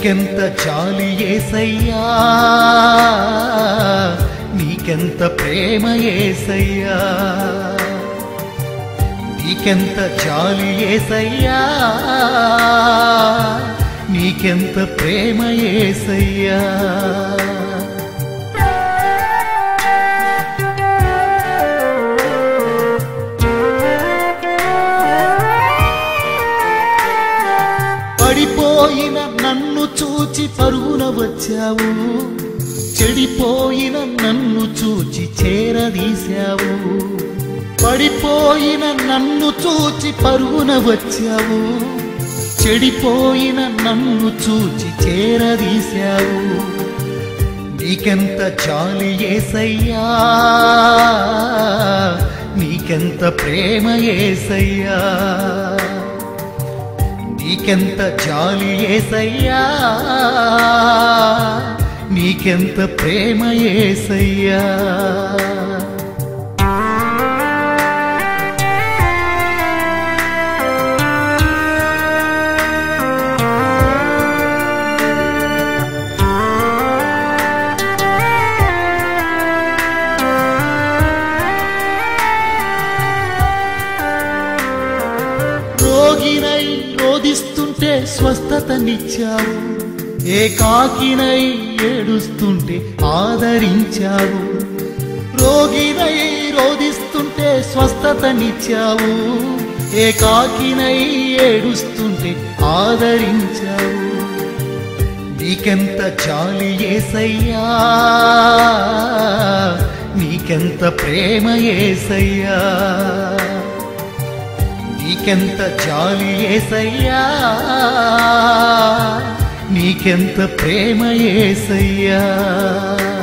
నీకెంత చాలి ఏసయ్యా నీకెంత ప్రేమ ఏసయ్యా నీకెంత చాలి ఏసయ్యా నీకెంత ప్రేమ ఏసయ్యా పడిపోయిన నన్ను చూచి పరుగున వచ్చావు చెడిపోయిన నన్ను చూచి చేరదీశావు పడిపోయిన నన్ను చూచి పరుగున వచ్చావు చెడిపోయిన నన్ను చూచి చేరదీశావు నీకెంత చాలి ఏసయ్యా నీకెంత ప్రేమ ఏసయ్యా నీకెంత జాలి ఏసయ్యా నీకెంత ప్రేమ ఏసయ్యా రోగినై రోధిస్తుంటే స్వస్థతనిచ్చావు ఏకాకినై ఏడుస్తుంటే ఆదరించావు రోగినై రోధిస్తుంటే స్వస్థతనిచ్చావు ఏకాకినై ఏడుస్తుంటే ఆదరించావు నీకెంత చాలి ఏసయ్యా నీకెంత ప్రేమ ఏసయ్యా నీకెంత జాలి ఏసయ్యా నీకెంత ప్రేమ ఏసయ్యా